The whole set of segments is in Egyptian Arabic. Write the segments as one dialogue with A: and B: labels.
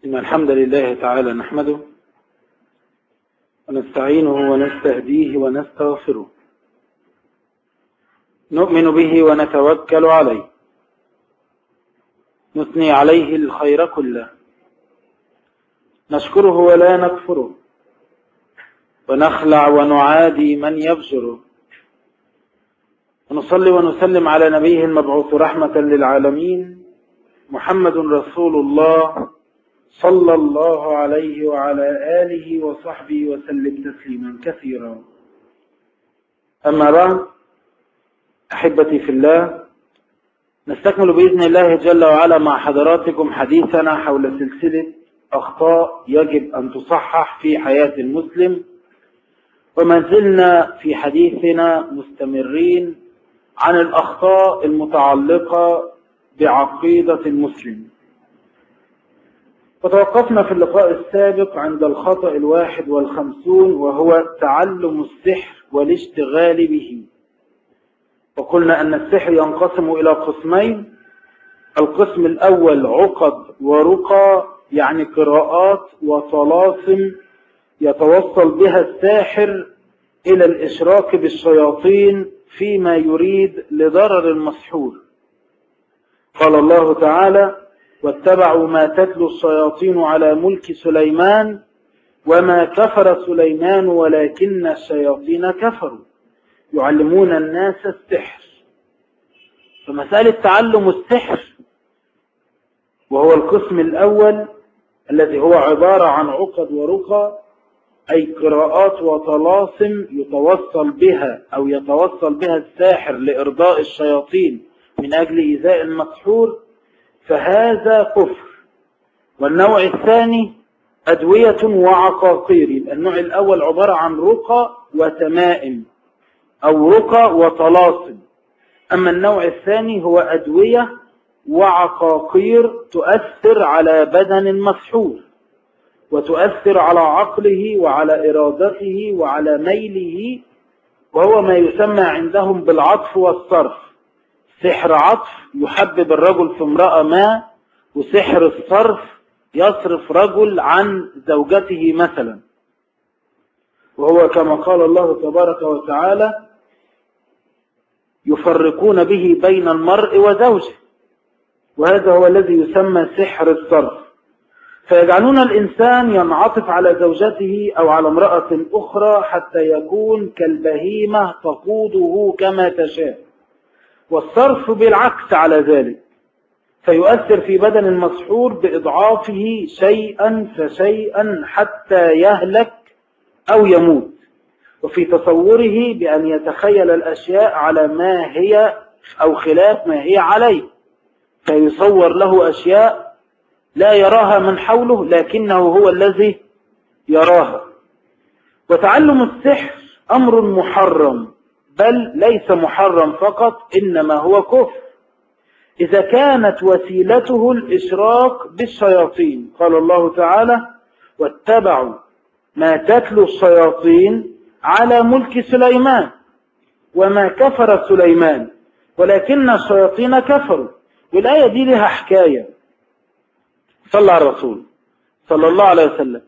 A: إن الحمد لله تعالى نحمده ونستعينه ونستهديه ونستغفره نؤمن به ونتوكل عليه نثني عليه الخير كله نشكره ولا نكفره ونخلع ونعادي من يبشره ونصلي ونسلم على نبيه المبعوث رحمة للعالمين محمد رسول الله صلى الله عليه وعلى آله وصحبه وسلم تسليما كثيرا أما بعد أحبتي في الله نستكمل بإذن الله جل وعلا مع حضراتكم حديثنا حول سلسلة أخطاء يجب أن تصحح في حياة المسلم وما زلنا في حديثنا مستمرين عن الأخطاء المتعلقة بعقيدة المسلم وتوقفنا في اللقاء السابق عند الخطأ الواحد والخمسون وهو تعلم السحر والاشتغال به وقلنا أن السحر ينقسم إلى قسمين القسم الأول عقد ورقى يعني قراءات وطلاسم يتوصل بها الساحر إلى الإشراك بالشياطين فيما يريد لضرر المسحور قال الله تعالى واتبعوا ما تتلو الشياطين على ملك سليمان وما كفر سليمان ولكن الشياطين كفروا يعلمون الناس السحر فمسألة تعلم السحر وهو القسم الأول الذي هو عبارة عن عقد ورقى أي قراءات وطلاسم يتوصل بها أو يتوصل بها الساحر لإرضاء الشياطين من أجل إيذاء المسحور فهذا كفر والنوع الثاني أدوية وعقاقير يبقى النوع الأول عبارة عن رقى وتمائم أو رقى وطلاسم أما النوع الثاني هو أدوية وعقاقير تؤثر على بدن المسحور وتؤثر على عقله وعلى إرادته وعلى ميله وهو ما يسمى عندهم بالعطف والصرف سحر عطف يحبب الرجل في امرأة ما وسحر الصرف يصرف رجل عن زوجته مثلا وهو كما قال الله تبارك وتعالى يفرقون به بين المرء وزوجه وهذا هو الذي يسمى سحر الصرف فيجعلون الإنسان ينعطف على زوجته أو على امرأة أخرى حتى يكون كالبهيمة تقوده كما تشاء والصرف بالعكس على ذلك فيؤثر في بدن المسحور بإضعافه شيئا فشيئا حتى يهلك أو يموت وفي تصوره بأن يتخيل الأشياء على ما هي أو خلاف ما هي عليه فيصور له أشياء لا يراها من حوله لكنه هو الذي يراها وتعلم السحر أمر محرم بل ليس محرم فقط إنما هو كفر إذا كانت وسيلته الإشراك بالشياطين قال الله تعالى واتبعوا ما تتلو الشياطين على ملك سليمان وما كفر سليمان ولكن الشياطين كفروا والآية دي لها حكاية صلى على الرسول صلى الله عليه وسلم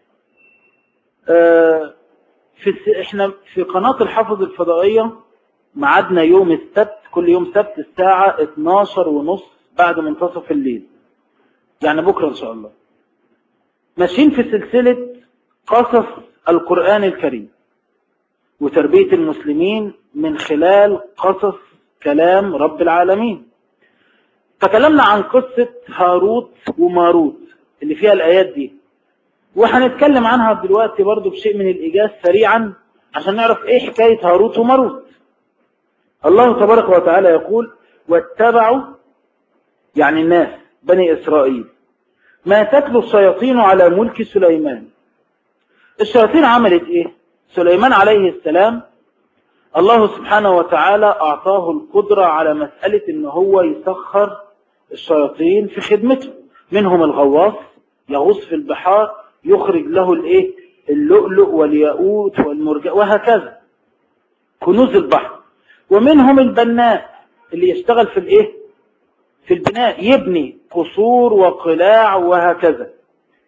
A: آه في احنا في قناة الحفظ الفضائية معادنا يوم السبت كل يوم سبت الساعة 12 ونص بعد منتصف الليل يعني بكرة ان شاء الله ماشيين في سلسلة قصص القرآن الكريم وتربية المسلمين من خلال قصص كلام رب العالمين تكلمنا عن قصة هاروت وماروت اللي فيها الآيات دي وهنتكلم عنها دلوقتي برضو بشيء من الإيجاز سريعا عشان نعرف إيه حكاية هاروت وماروت الله تبارك وتعالى يقول واتبعوا يعني الناس بني إسرائيل ما تتلو الشياطين على ملك سليمان الشياطين عملت إيه سليمان عليه السلام الله سبحانه وتعالى أعطاه القدرة على مسألة إن هو يسخر الشياطين في خدمته منهم الغواص يغوص في البحار يخرج له الايه اللؤلؤ والياقوت والمرجان وهكذا كنوز البحر ومنهم البناء اللي يشتغل في الايه في البناء يبني قصور وقلاع وهكذا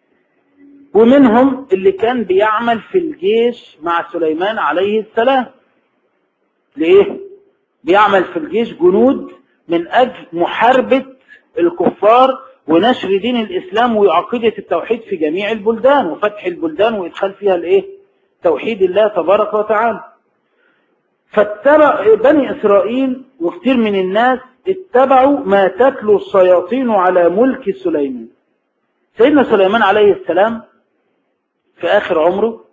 A: ومنهم اللي كان بيعمل في الجيش مع سليمان عليه السلام ليه بيعمل في الجيش جنود من أجل محاربة الكفار ونشر دين الإسلام وعقيدة التوحيد في جميع البلدان وفتح البلدان وإدخال فيها الإيه؟ توحيد الله تبارك وتعالى فاتبع بني إسرائيل وكثير من الناس اتبعوا ما تتلو الشياطين على ملك سليمان سيدنا سليمان عليه السلام في آخر عمره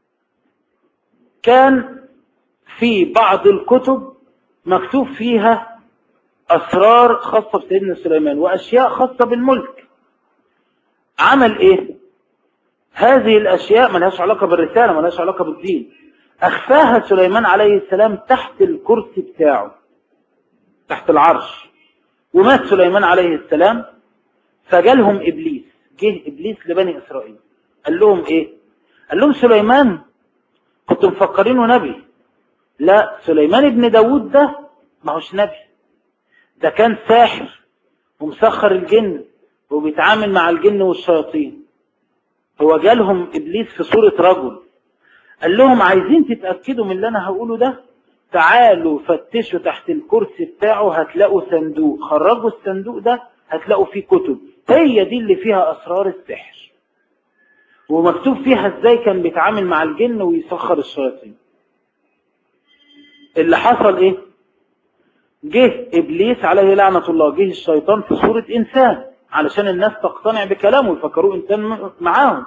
A: كان في بعض الكتب مكتوب فيها أسرار خاصة بسيدنا سليمان وأشياء خاصة بالملك عمل إيه هذه الأشياء ملهاش علاقة بالرسالة ملهاش علاقة بالدين أخفاها سليمان عليه السلام تحت الكرسي بتاعه تحت العرش ومات سليمان عليه السلام فجالهم إبليس جه إبليس لبني إسرائيل قال لهم إيه قال لهم سليمان كنتم مفكرينه نبي لا سليمان ابن داود ده ما هوش نبي ده كان ساحر ومسخر الجن وبيتعامل مع الجن والشياطين هو جالهم إبليس في صورة رجل قال لهم عايزين تتأكدوا من اللي أنا هقوله ده تعالوا فتشوا تحت الكرسي بتاعه هتلاقوا صندوق خرجوا الصندوق ده هتلاقوا فيه كتب هي دي اللي فيها أسرار السحر ومكتوب فيها ازاي كان بيتعامل مع الجن ويسخر الشياطين اللي حصل ايه جه ابليس عليه لعنة الله جه الشيطان في صورة انسان علشان الناس تقتنع بكلامه ويفكروه انسان معاهم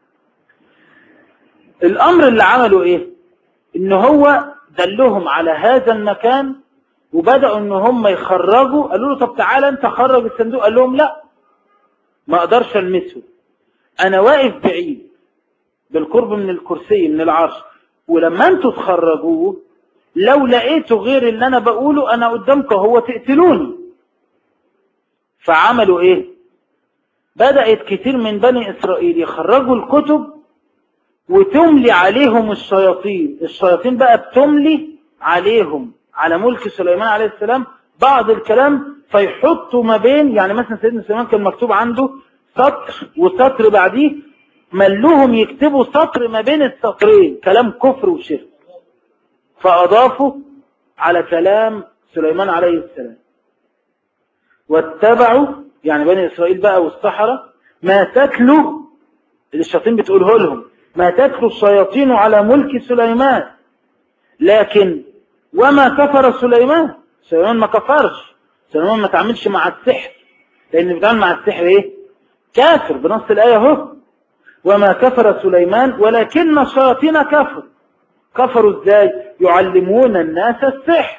A: الامر اللي عمله ايه ان هو دلهم على هذا المكان وبدأوا ان هم يخرجوا قالوا له طب تعالى انت خرج الصندوق قال لهم لا ما اقدرش المسه انا واقف بعيد بالقرب من الكرسي من العرش ولما انتوا تخرجوه لو لقيتوا غير اللي انا بقوله انا قدامكم هو تقتلوني فعملوا ايه بدأت كتير من بني اسرائيل يخرجوا الكتب وتملي عليهم الشياطين الشياطين بقى بتملي عليهم على ملك سليمان عليه السلام بعض الكلام فيحطوا ما بين يعني مثلا سيدنا سليمان كان مكتوب عنده سطر وسطر بعديه ملوهم يكتبوا سطر ما بين السطرين كلام كفر وشرك فأضافوا على كلام سليمان عليه السلام واتبعوا يعني بني إسرائيل بقى والسحرة ما تتلو اللي الشياطين بتقوله لهم ما تتلو الشياطين على ملك سليمان لكن وما كفر سليمان سليمان ما كفرش سليمان ما تعملش مع السحر لأن بيتعامل مع السحر ايه كافر بنص الآية اهو وما كفر سليمان ولكن الشياطين كفروا كفروا ازاي يعلمون الناس السحر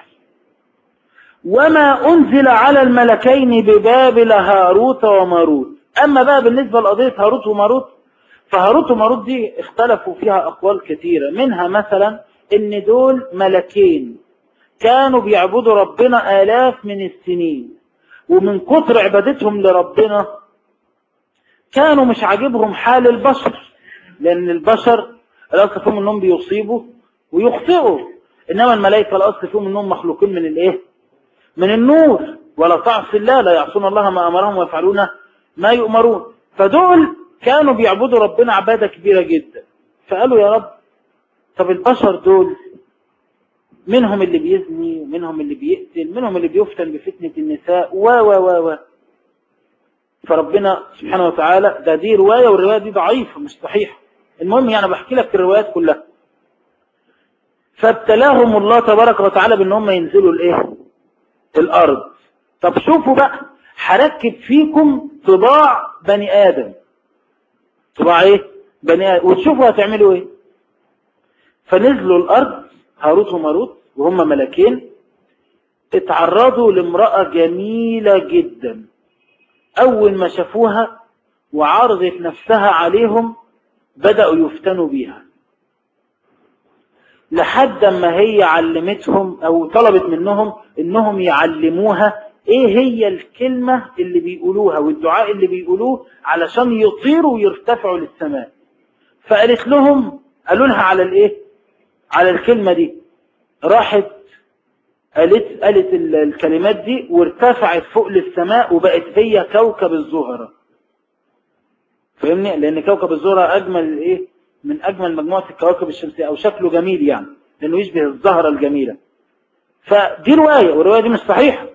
A: وما أنزل على الملكين ببابل هاروت وماروت أما بقى بالنسبة لقضية هاروت وماروت فهاروت وماروت دي اختلفوا فيها أقوال كثيرة منها مثلا ان دول ملكين كانوا بيعبدوا ربنا آلاف من السنين ومن كتر عبادتهم لربنا كانوا مش عاجبهم حال البشر لأن البشر الأصل فيهم أنهم بيصيبوا ويخطئوا إنما الملائكة الأصل فيهم أنهم مخلوقين من الإيه؟ من النور ولا تعصي الله لا يعصون الله ما أمرهم ويفعلون ما يؤمرون فدول كانوا بيعبدوا ربنا عبادة كبيرة جدا فقالوا يا رب طب البشر دول منهم اللي بيزني ومنهم اللي بيقتل منهم اللي بيفتن بفتنة النساء و و و و فربنا سبحانه وتعالى ده دي رواية والرواية دي ضعيفة مش صحيحة المهم يعني بحكي لك الروايات كلها فابتلاهم الله تبارك وتعالى بان هم ينزلوا الايه الارض طب شوفوا بقى هركب فيكم طباع بني ادم طباع ايه بني ادم وتشوفوا هتعملوا ايه فنزلوا الارض هاروت وماروت وهم ملكين اتعرضوا لامرأة جميلة جدا اول ما شافوها وعرضت نفسها عليهم بدأوا يفتنوا بيها لحد ما هي علمتهم او طلبت منهم انهم يعلموها ايه هي الكلمة اللي بيقولوها والدعاء اللي بيقولوه علشان يطيروا ويرتفعوا للسماء فقالت لهم قالوا لها على الايه على الكلمة دي راحت قالت قالت الكلمات دي وارتفعت فوق للسماء وبقت هي كوكب الزهرة فاهمني لان كوكب الزهرة اجمل ايه من اجمل مجموعة الكواكب الشمسية او شكله جميل يعني لانه يشبه الزهرة الجميلة فدي رواية والرواية دي مش صحيحة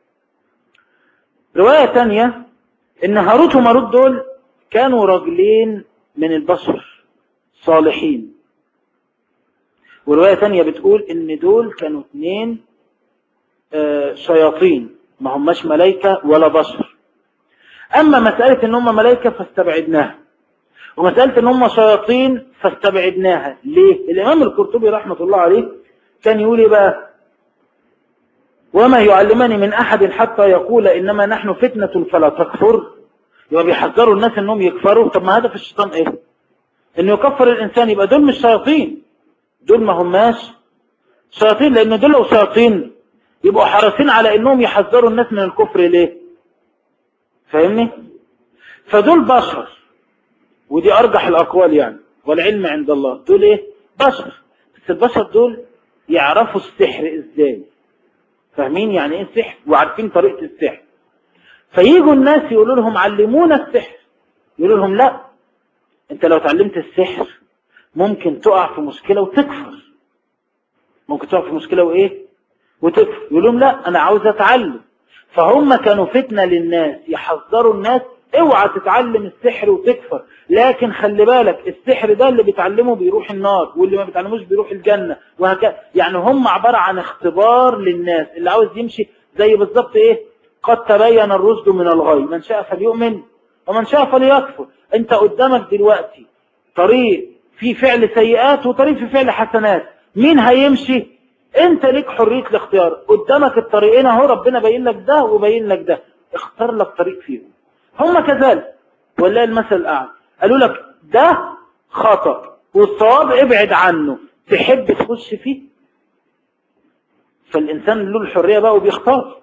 A: رواية تانية ان هاروت وماروت دول كانوا رجلين من البشر صالحين ورواية تانية بتقول ان دول كانوا اتنين آه شياطين ما هماش ملايكة ولا بشر اما مسألة ان هم ملايكة فاستبعدناها ومسألة ان هم شياطين فاستبعدناها ليه الامام القرطبي رحمة الله عليه كان يقول ايه بقى وما يعلمني من احد حتى يقول انما نحن فتنة فلا تكفر يبقى بيحذروا الناس انهم يكفروا طب ما هدف الشيطان ايه انه يكفر الانسان يبقى دول مش شياطين دول ما هماش شياطين لان دول لو شياطين يبقوا حريصين على انهم يحذروا الناس من الكفر ليه فاهمني فدول بشر ودي ارجح الاقوال يعني والعلم عند الله دول ايه بشر بس البشر دول يعرفوا السحر ازاي فاهمين يعني ايه السحر وعارفين طريقة السحر فييجوا الناس يقولوا لهم علمونا السحر يقولوا لهم لا انت لو تعلمت السحر ممكن تقع في مشكلة وتكفر ممكن تقع في مشكلة وايه وتكفر يقول لهم لا انا عاوز اتعلم فهم كانوا فتنة للناس يحذروا الناس اوعى تتعلم السحر وتكفر لكن خلي بالك السحر ده اللي بيتعلمه بيروح النار واللي ما بيتعلموش بيروح الجنة وهكذا يعني هم عبارة عن اختبار للناس اللي عاوز يمشي زي بالظبط ايه قد تبين الرشد من الغي من شاء فليؤمن ومن شاء فليكفر انت قدامك دلوقتي طريق في فعل سيئات وطريق في فعل حسنات مين هيمشي انت ليك حرية الاختيار قدامك الطريقين اهو ربنا بين لك ده وبين لك ده اختار لك طريق فيهم هم كذلك والله المثل الاعلى قالوا لك ده خطأ والصواب ابعد عنه تحب تخش فيه فالإنسان له الحرية بقى وبيختار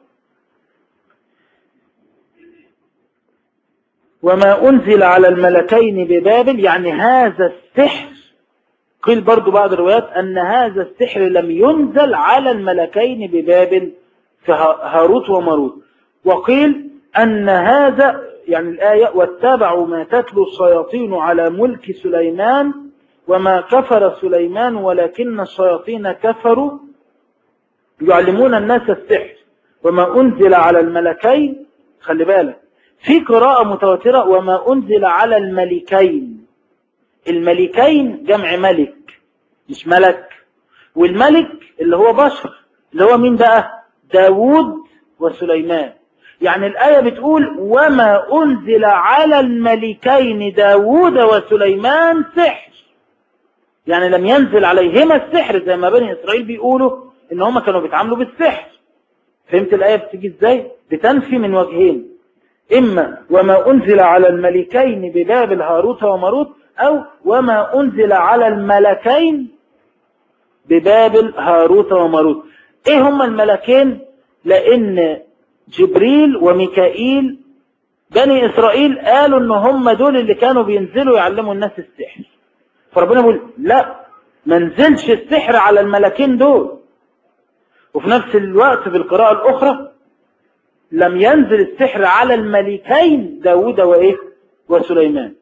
A: وما أنزل على الملكين ببابل يعني هذا السحر قيل برضو بعض الروايات أن هذا السحر لم ينزل على الملكين ببابل في هاروت وماروت وقيل أن هذا يعني الآية واتبعوا ما تتلو الشياطين على ملك سليمان وما كفر سليمان ولكن الشياطين كفروا يعلمون الناس السحر وما أنزل على الملكين خلي بالك في قراءة متواترة وما أنزل على الملكين الملكين جمع ملك مش ملك والملك اللي هو بشر اللي هو مين بقى داود وسليمان يعني الآية بتقول وما أنزل على الملكين داود وسليمان سحر يعني لم ينزل عليهما السحر زي ما بني إسرائيل بيقولوا إن هم كانوا بيتعاملوا بالسحر فهمت الآية بتيجي إزاي بتنفي من وجهين إما وما أنزل على الملكين ببابل هاروت وماروت أو وما أنزل على الملكين ببابل هاروت وماروت إيه هم الملكين لأن جبريل وميكائيل بني إسرائيل قالوا إن هم دول اللي كانوا بينزلوا يعلموا الناس السحر فربنا يقول لا ما نزلش السحر على الملكين دول وفي نفس الوقت في القراءة الأخرى لم ينزل السحر على الملكين داود وإيه وسليمان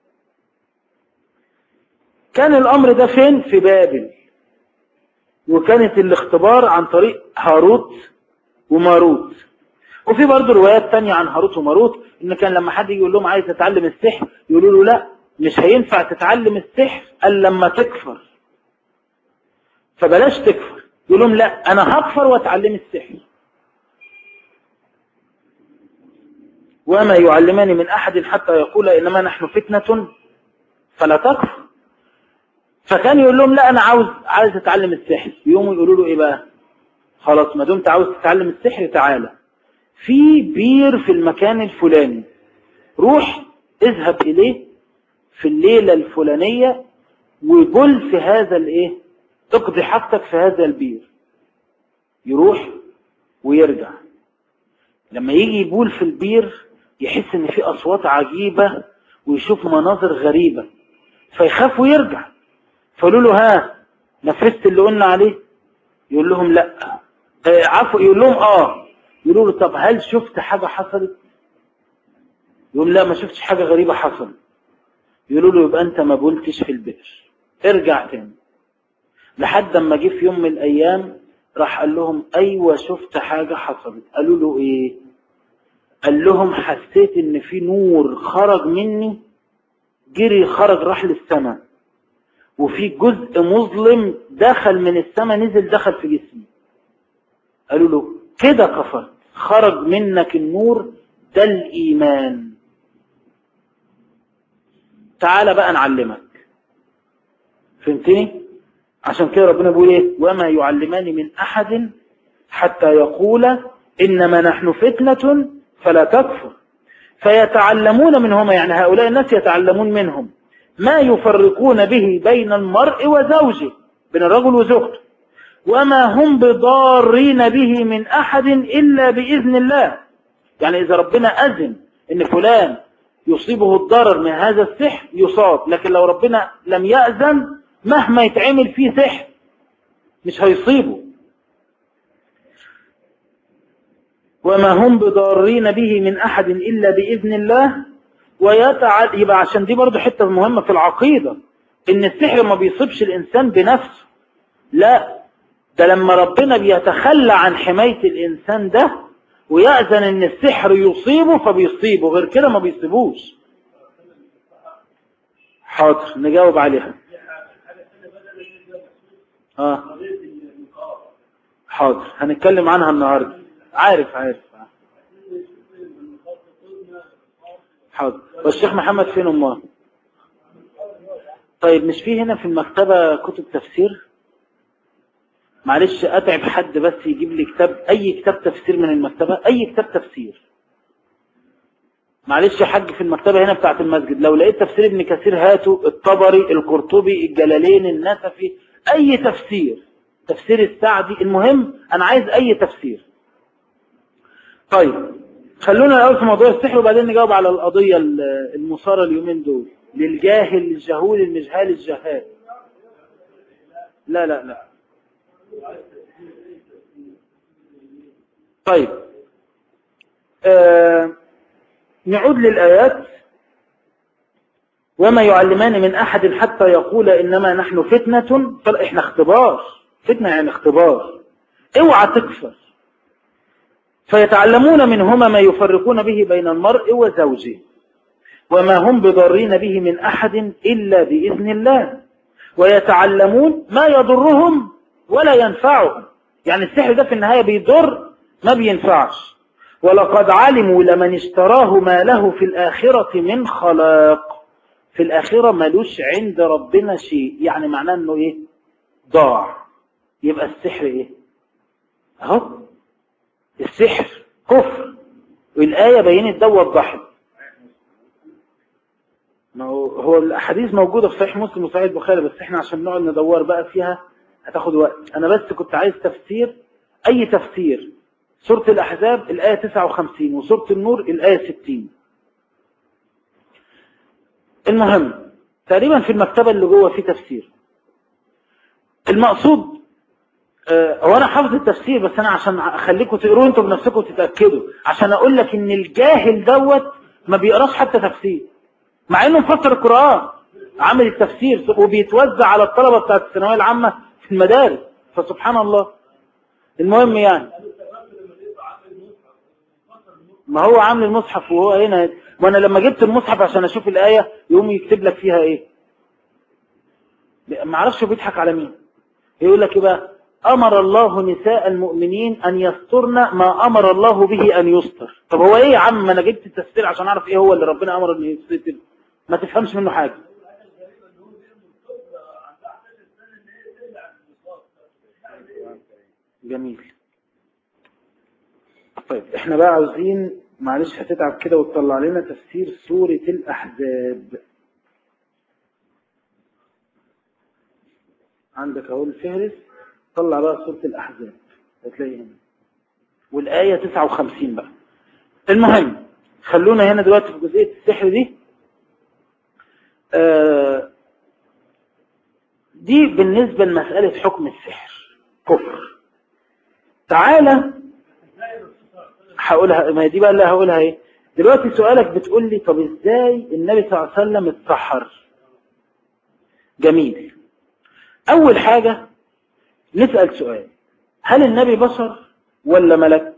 A: كان الأمر ده فين في بابل وكانت الاختبار عن طريق هاروت وماروت وفي برضه روايات تانية عن هاروت وماروت ان كان لما حد يقول لهم عايز تتعلم السحر يقولوا له لا مش هينفع تتعلم السحر الا لما تكفر فبلاش تكفر يقول لهم لا انا هكفر واتعلم السحر وما يعلمني من احد حتى يقول انما نحن فتنة فلا تكفر فكان يقول لهم لا انا عاوز عايز اتعلم السحر يقوموا يقولوا له ايه بقى خلاص ما دمت عاوز تتعلم السحر تعالى في بير في المكان الفلاني روح اذهب اليه في الليلة الفلانية وبل في هذا الايه اقضي حاجتك في هذا البير يروح ويرجع لما يجي يبول في البير يحس ان في اصوات عجيبة ويشوف مناظر غريبة فيخاف ويرجع فقالوا له ها نفذت اللي قلنا عليه يقول لهم لا آه عفوا يقول لهم اه يقولوا له طب هل شفت حاجة حصلت يقول لا ما شفتش حاجة غريبة حصلت يقولوا له يبقى انت ما بولتش في البئر ارجع تاني لحد اما جه في يوم من الايام راح قال لهم ايوه شفت حاجة حصلت قالوا له ايه قال لهم حسيت ان في نور خرج مني جري خرج راح للسماء وفي جزء مظلم دخل من السماء نزل دخل في جسمي قالوا له كده كفرت خرج منك النور ده الإيمان تعال بقى نعلمك فهمتني عشان كده ربنا بيقول ايه وما يعلمان من أحد حتى يقول إنما نحن فتنة فلا تكفر فيتعلمون منهما يعني هؤلاء الناس يتعلمون منهم ما يفرقون به بين المرء وزوجه بين الرجل وزوجته وما هم بضارين به من أحد إلا بإذن الله يعني إذا ربنا أذن إن فلان يصيبه الضرر من هذا السحر يصاب لكن لو ربنا لم يأذن مهما يتعمل فيه سحر مش هيصيبه وما هم بضارين به من أحد إلا بإذن الله ويتعد يبقى عشان دي برضو حتة مهمة في العقيدة إن السحر ما بيصيبش الإنسان بنفسه لا ده لما ربنا بيتخلى عن حماية الإنسان ده ويأذن إن السحر يصيبه فبيصيبه غير كده ما بيصيبوش حاضر نجاوب عليها آه. حاضر هنتكلم عنها النهاردة عارف عارف حاضر والشيخ محمد فين امه طيب مش في هنا في المكتبة كتب تفسير معلش اتعب حد بس يجيب لي كتاب اي كتاب تفسير من المكتبة اي كتاب تفسير معلش يا حاج في المكتبة هنا بتاعت المسجد لو لقيت تفسير ابن كثير هاته الطبري القرطبي الجلالين النسفي اي تفسير تفسير السعدي المهم انا عايز اي تفسير طيب خلونا الاول في موضوع السحر وبعدين نجاوب على القضية المثارة اليومين دول للجاهل الجهول المجهال الجهال لا لا لا طيب آه نعود للآيات وما يعلمان من أحد حتى يقول إنما نحن فتنة فإحنا اختبار فتنة يعني اختبار اوعى تكفر فيتعلمون منهما ما يفرقون به بين المرء وزوجه وما هم بضارين به من أحد إلا بإذن الله ويتعلمون ما يضرهم ولا ينفعهم يعني السحر ده في النهاية بيضر ما بينفعش ولقد علموا لمن اشتراه ما له في الآخرة من خلاق في الآخرة ملوش عند ربنا شيء يعني معناه انه ايه ضاع يبقى السحر ايه اهو السحر كفر والآية بينت ده وضحت ما هو هو الأحاديث موجودة في صحيح مسلم وصحيح البخاري بس احنا عشان نقعد ندور بقى فيها هتاخد وقت أنا بس كنت عايز تفسير أي تفسير سورة الأحزاب الآية 59 وسورة النور الآية 60 المهم تقريبا في المكتبة اللي جوه في تفسير المقصود هو انا حافظ التفسير بس انا عشان اخليكم تقروه انتوا بنفسكم وتتاكدوا عشان اقول لك ان الجاهل دوت ما بيقراش حتى تفسير مع انه مفسر القران عامل التفسير وبيتوزع على الطلبه بتاعت الثانويه العامه في المدارس فسبحان الله المهم يعني ما هو عامل المصحف وهو هنا وانا لما جبت المصحف عشان اشوف الايه يقوم يكتب لك فيها ايه ما اعرفش بيضحك على مين يقول لك ايه بقى أمر الله نساء المؤمنين أن يسترن ما أمر الله به أن يستر طب هو إيه يا عم ما أنا جبت التفسير عشان أعرف إيه هو اللي ربنا أمر أن يستر ما تفهمش منه حاجة جميل طيب احنا بقى عاوزين معلش هتتعب كده وتطلع لنا تفسير سورة الأحزاب عندك اهو الفهرس طلع بقى سورة الأحزاب هتلاقي هنا والآية 59 بقى المهم خلونا هنا دلوقتي في جزئية السحر دي آه دي بالنسبة لمسألة حكم السحر كفر تعالى هقولها ما دي بقى اللي هقولها ايه دلوقتي سؤالك بتقول لي طب ازاي النبي صلى الله عليه وسلم اتسحر جميل اول حاجة نسأل سؤال هل النبي بشر ولا ملك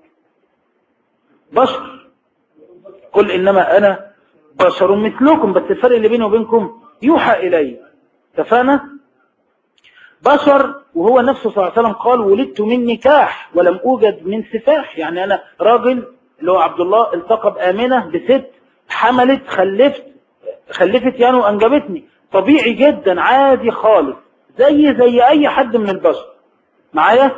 A: بشر قل انما انا بشر مثلكم بس الفرق اللي بيني وبينكم يوحى الي اتفقنا بشر وهو نفسه صلى الله عليه وسلم قال ولدت من نكاح ولم اوجد من سفاح يعني انا راجل اللي هو عبد الله التقى بآمنة بست حملت خلفت خلفت يعني وانجبتني طبيعي جدا عادي خالص زي زي اي حد من البشر معايا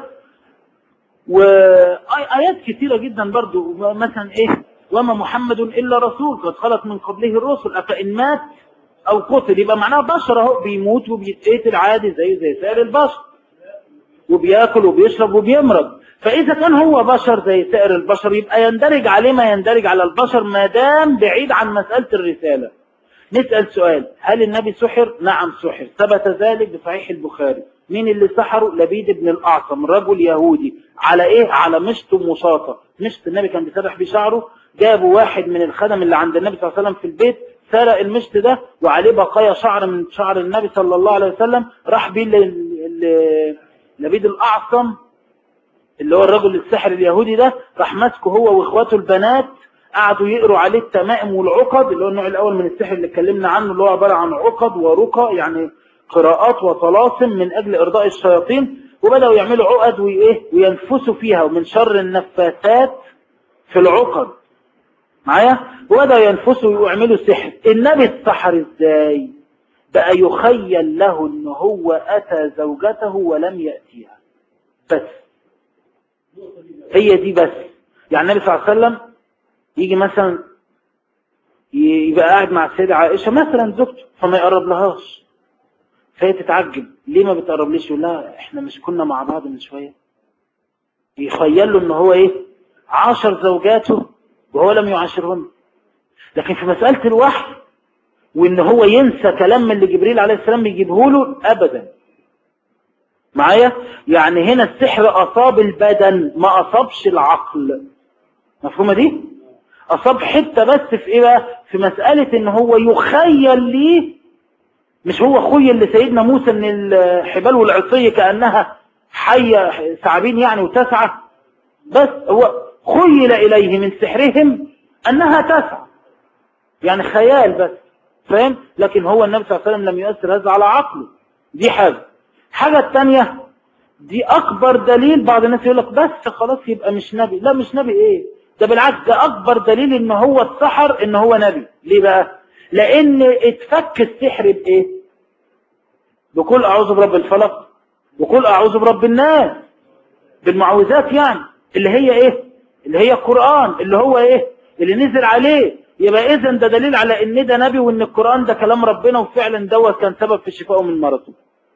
A: وآيات كثيرة جدا برضو مثلا ايه وما محمد إلا رسول قد خلت من قبله الرسل أفإن مات أو قتل يبقى معناه بشر اهو بيموت وبيتقتل عادي زي زي سائر البشر وبياكل وبيشرب وبيمرض فإذا كان هو بشر زي سائر البشر يبقى يندرج عليه ما يندرج على البشر ما دام بعيد عن مسألة الرسالة نسأل سؤال هل النبي سحر؟ نعم سحر ثبت ذلك بصحيح البخاري مين اللي سحره؟ لبيد بن الأعصم رجل يهودي على ايه؟ على مشط ومشاطة مشط النبي كان بيسرح بشعره جابوا واحد من الخدم اللي عند النبي صلى الله عليه وسلم في البيت سرق المشط ده وعليه بقايا شعر من شعر النبي صلى الله عليه وسلم راح بيه لبيد الأعصم اللي هو الرجل السحر اليهودي ده راح ماسكه هو واخواته البنات قعدوا يقروا عليه التمائم والعقد اللي هو النوع الأول من السحر اللي اتكلمنا عنه اللي هو عبارة عن عقد ورقى يعني قراءات وطلاسم من أجل إرضاء الشياطين وبدأوا يعملوا عقد وإيه وينفسوا فيها ومن شر النفاثات في العقد معايا وبدأوا ينفسوا ويعملوا سحر النبي السحر ازاي بقى يخيل له ان هو أتى زوجته ولم يأتيها بس هي دي بس يعني النبي صلى الله عليه وسلم يجي مثلا يبقى قاعد مع السيدة عائشة مثلا زوجته فما يقرب لهاش فهي تتعجب ليه ما بتقربليش يقول لها احنا مش كنا مع بعض من شوية يخيل له ان هو ايه عاشر زوجاته وهو لم يعاشرهن لكن في مسألة الوحي وان هو ينسى كلام من اللي جبريل عليه السلام بيجيبه له ابدا معايا يعني هنا السحر اصاب البدن ما اصابش العقل مفهومة دي اصاب حتة بس في ايه بقى في مسألة ان هو يخيل ليه مش هو خيل لسيدنا موسى من الحبال والعصي كأنها حية ثعابين يعني وتسعى بس هو خيل إليه من سحرهم أنها تسعى يعني خيال بس فاهم لكن هو النبي صلى الله عليه وسلم لم يؤثر هذا على عقله دي حاجة حاجة الثانية دي أكبر دليل بعض الناس يقول لك بس خلاص يبقى مش نبي لا مش نبي إيه ده بالعكس ده أكبر دليل إن هو السحر إن هو نبي ليه بقى لأن اتفك السحر بإيه بكل أعوذ برب الفلق وكل أعوذ برب الناس بالمعوذات يعني اللي هي إيه اللي هي القرآن اللي هو إيه اللي نزل عليه يبقى إذن ده دليل على إن ده نبي وإن القرآن ده كلام ربنا وفعلا دوت كان سبب في شفائه من مرضه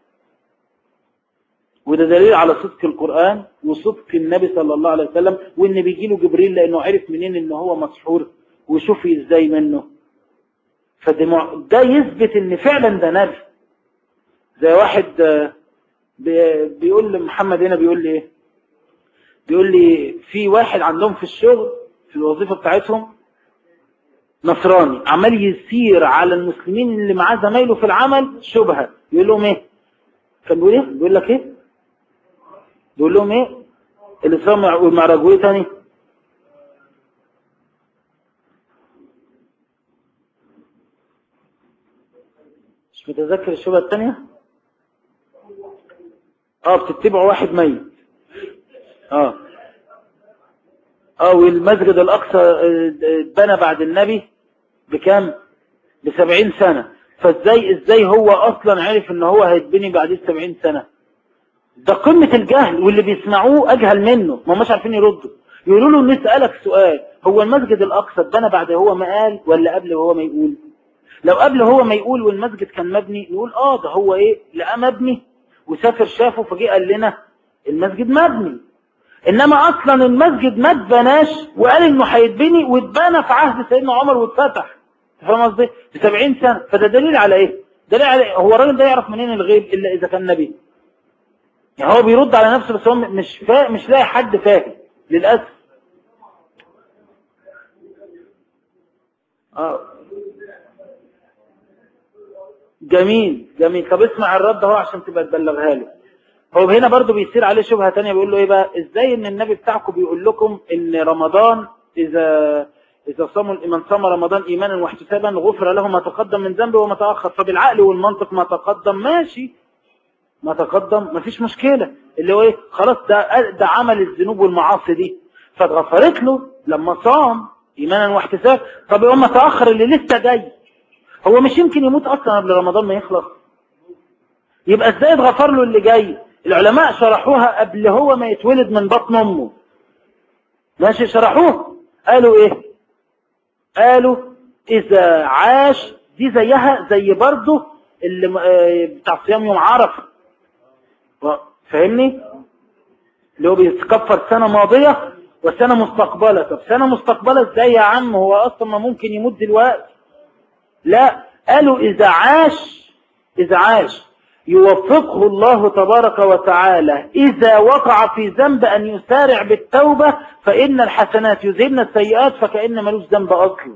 A: وده دليل على صدق القرآن وصدق النبي صلى الله عليه وسلم وإن بيجي له جبريل لأنه عرف منين إن هو مسحور وشوفي إزاي منه فده يثبت إن فعلا ده نبي زي واحد بيقول لمحمد هنا بيقول لي ايه بيقول لي في واحد عندهم في الشغل في الوظيفة بتاعتهم نصراني عمال يسير على المسلمين اللي معاه زمايله في العمل شبهة يقول لهم ايه كان بيقول ايه بيقول لك ايه بيقول لهم ايه الاسلام والمعراج وايه تاني مش متذكر الشبهة التانية اه بتتبعوا واحد ميت اه اه والمسجد الاقصى اتبنى بعد النبي بكام بسبعين سنة فازاي ازاي هو اصلا عرف ان هو هيتبني بعد سبعين سنة ده قمة الجهل واللي بيسمعوه اجهل منه ما مش عارفين يردوا يقولوا له نسألك سؤال هو المسجد الاقصى اتبنى بعد هو ما قال ولا قبل وهو ما يقول لو قبل هو ما يقول والمسجد كان مبني نقول اه ده هو ايه لقى مبني وسافر شافه فجاء قال لنا المسجد مبني انما اصلا المسجد ما اتبناش وقال انه هيتبني واتبنى في عهد سيدنا عمر واتفتح فاهم قصدي ب 70 سنه فده دليل على ايه دليل على إيه؟ هو الراجل ده يعرف منين الغيب الا اذا كان نبي يعني هو بيرد على نفسه بس هو مش فا... مش لاقي حد فاهم للاسف آه. جميل جميل طب اسمع الرد اهو عشان تبقى تبلغها له هو هنا برضو بيصير عليه شبهة تانية بيقول له ايه بقى ازاي ان النبي بتاعكم بيقول لكم ان رمضان اذا اذا صاموا من صام رمضان ايمانا واحتسابا غفر له ما تقدم من ذنبه وما تاخر فبالعقل والمنطق ما تقدم ماشي ما تقدم ما فيش مشكلة اللي هو ايه خلاص ده ده عمل الذنوب والمعاصي دي فاتغفرت له لما صام ايمانا واحتسابا طب يوم ما تاخر اللي لسه جاي هو مش يمكن يموت اصلا قبل رمضان ما يخلص يبقى ازاي اتغفر له اللي جاي العلماء شرحوها قبل هو ما يتولد من بطن امه ماشي شرحوها قالوا ايه قالوا اذا عاش دي زيها زي برضه اللي بتاع صيام يوم عرفه فاهمني اللي هو بيتكفر سنة ماضية وسنة مستقبلة طب سنة مستقبلة ازاي يا عم هو اصلا ما ممكن يموت دلوقتي لا قالوا اذا عاش اذا عاش يوفقه الله تبارك وتعالى إذا وقع في ذنب أن يسارع بالتوبة فإن الحسنات يذهبن السيئات فكأن ملوش ذنب أصلا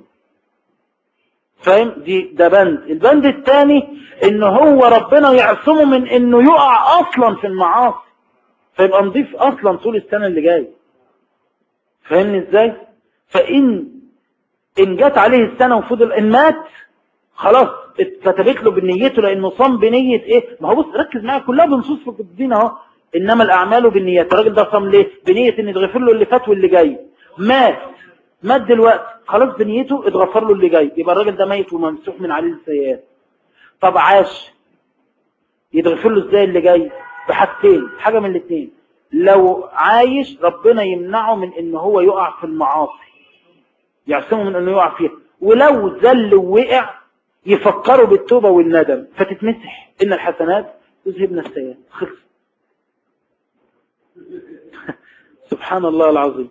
A: فاهم دي ده بند البند الثاني ان هو ربنا يعصمه من انه يقع اصلا في المعاصي فيبقى نضيف اصلا طول السنة اللي جاي فاهمني ازاي فان ان جت عليه السنة وفضل ان مات خلاص اتكتبت له بنيته لانه صام بنية ايه ما هو بص ركز معايا كلها بنصوص في الدين اهو انما الاعمال بالنيات الراجل ده صام ليه بنية ان يتغفر له اللي فات واللي جاي مات مات دلوقتي خلاص بنيته اتغفر له اللي جاي يبقى الراجل ده ميت وممسوح من عليه السيئات طب عاش يتغفر له ازاي اللي جاي بحاجتين حاجة من الاثنين لو عايش ربنا يمنعه من ان هو يقع في المعاصي يعصمه من انه يقع فيها ولو زل ووقع يفكروا بالتوبة والندم فتتمسح إن الحسنات تذهبن السيئات خلص سبحان الله العظيم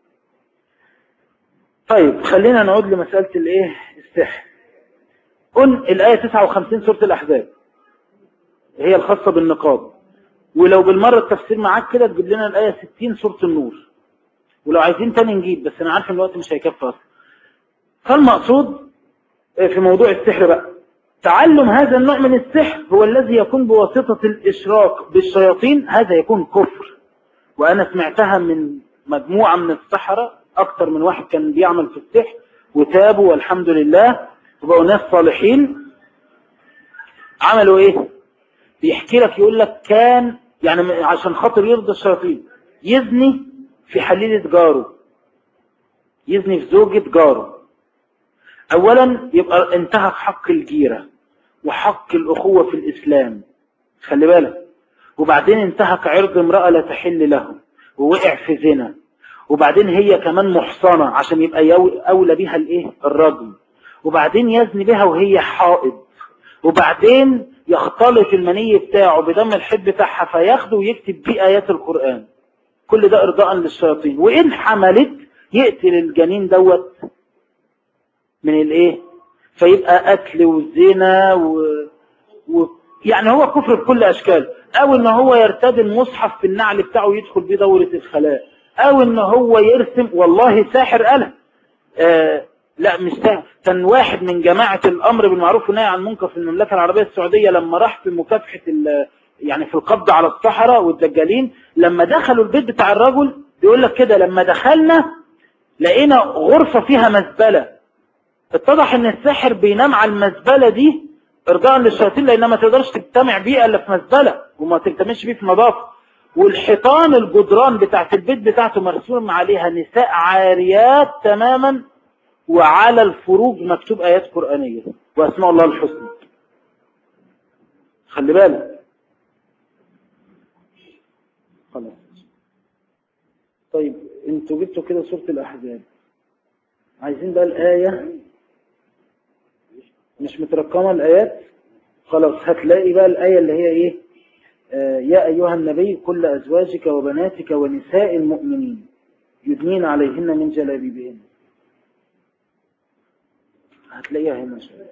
A: طيب خلينا نعود لمسألة الايه السحر قل الآية 59 سورة الأحزاب هي الخاصة بالنقاب ولو بالمرة التفسير معاك كده تجيب لنا الآية 60 سورة النور ولو عايزين تاني نجيب بس أنا عارف ان الوقت مش هيكفي أصلا فالمقصود في موضوع السحر بقى تعلم هذا النوع من السحر هو الذي يكون بواسطة الإشراك بالشياطين هذا يكون كفر وأنا سمعتها من مجموعة من السحرة أكثر من واحد كان بيعمل في السحر وتابوا والحمد لله وبقوا ناس صالحين عملوا إيه بيحكي لك يقول لك كان يعني عشان خاطر يرضى الشياطين يزني في حليلة جاره يزني في زوجة جاره اولا يبقى انتهك حق الجيرة وحق الاخوة في الاسلام خلي بالك وبعدين انتهك عرض امرأة لا تحل له ووقع في زنا وبعدين هي كمان محصنة عشان يبقى اولى بها الايه الرجل وبعدين يزني بها وهي حائض وبعدين يختلط المني بتاعه بدم الحب بتاعها فياخده ويكتب بيه ايات القرآن كل ده ارضاء للشياطين وان حملت يقتل الجنين دوت من الايه فيبقى قتل وزنا و... و... يعني هو كفر بكل اشكال او ان هو يرتدي المصحف في النعل بتاعه يدخل بيه دورة الخلاء او ان هو يرسم والله ساحر قلم آه لا مش ساحر كان واحد من جماعة الامر بالمعروف والنهي عن المنكر في المملكة العربية السعودية لما راح في مكافحة يعني في القبض على الصحراء والدجالين لما دخلوا البيت بتاع الرجل بيقول لك كده لما دخلنا لقينا غرفة فيها مزبلة اتضح ان الساحر بينام على المزبلة دي ارضاء للشياطين لان ما تقدرش تجتمع بيه الا في مزبلة وما تجتمعش بيه في نظافة والحيطان الجدران بتاعت البيت بتاعته مرسوم عليها نساء عاريات تماما وعلى الفروج مكتوب ايات قرآنية واسماء الله الحسنى خلي بالك خلاص طيب انتوا جبتوا كده سورة الاحزاب عايزين بقى الآية مش مترقمة الآيات خلاص هتلاقي بقى الآية اللي هي إيه آه يا أيها النبي كل أزواجك وبناتك ونساء المؤمنين يدنين عليهن من جلابيبهن هتلاقيها هنا شوية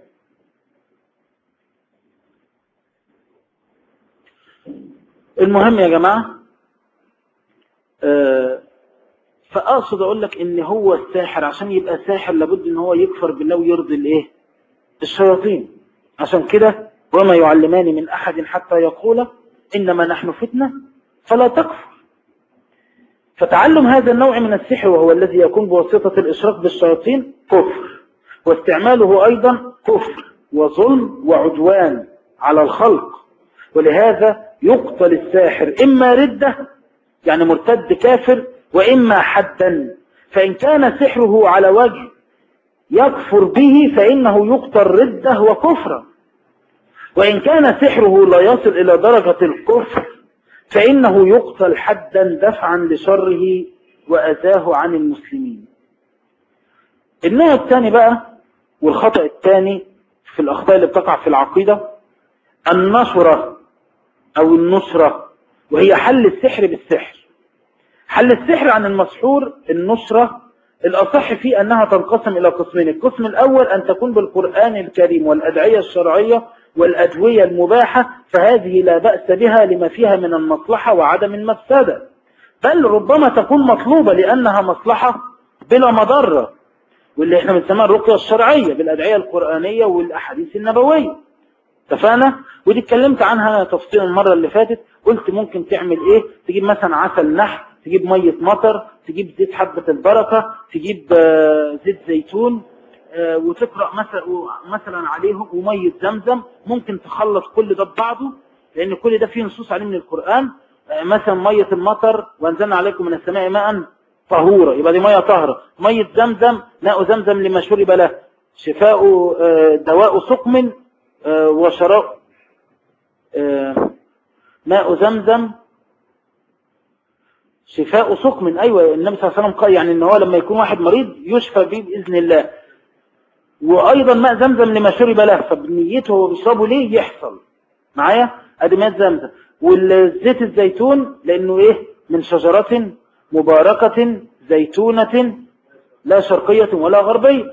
A: المهم يا جماعة آه فأقصد أقول لك إن هو الساحر عشان يبقى ساحر لابد إن هو يكفر بالله ويرضي الإيه الشياطين عشان كده وما يعلمان من أحد حتى يقول إنما نحن فتنة فلا تكفر فتعلم هذا النوع من السحر وهو الذي يكون بواسطة الإشراك بالشياطين كفر واستعماله أيضا كفر وظلم وعدوان على الخلق ولهذا يقتل الساحر إما ردة يعني مرتد كافر وإما حدا فإن كان سحره على وجه يكفر به فإنه يقتل ردة وكفرا وإن كان سحره لا يصل إلى درجة الكفر فإنه يقتل حدا دفعا لشره وأذاه عن المسلمين النوع الثاني بقى والخطأ الثاني في الأخطاء اللي بتقع في العقيدة النشرة أو النشرة وهي حل السحر بالسحر حل السحر عن المسحور النشرة الأصح فيه أنها تنقسم إلى قسمين القسم الأول أن تكون بالقرآن الكريم والأدعية الشرعية والأدوية المباحة فهذه لا بأس بها لما فيها من المصلحة وعدم المفسدة بل ربما تكون مطلوبة لأنها مصلحة بلا مضرة واللي احنا بنسميها الرقية الشرعية بالأدعية القرآنية والأحاديث النبوية اتفقنا ودي اتكلمت عنها تفصيلا المرة اللي فاتت قلت ممكن تعمل ايه تجيب مثلا عسل نحل تجيب مية مطر تجيب زيت حبة البركة تجيب زيت زيتون وتقرأ مثلا مثلا عليهم ومية زمزم ممكن تخلط كل ده ببعضه لأن كل ده فيه نصوص عليه من القرآن مثلا مية المطر وانزلنا عليكم من السماء ماء طهورة يبقى دي مية طهرة مية زمزم ماء زمزم لما شرب له شفاء دواء سقم وشراء ماء زمزم شفاء سقم أيوة النبي صلى الله عليه وسلم قال يعني ان هو لما يكون واحد مريض يشفى به بإذن الله وأيضا ماء زمزم لما شرب له فبنيته هو بيشربه ليه يحصل معايا ادي ماء زمزم والزيت الزيتون لأنه إيه من شجرة مباركة زيتونة لا شرقية ولا غربية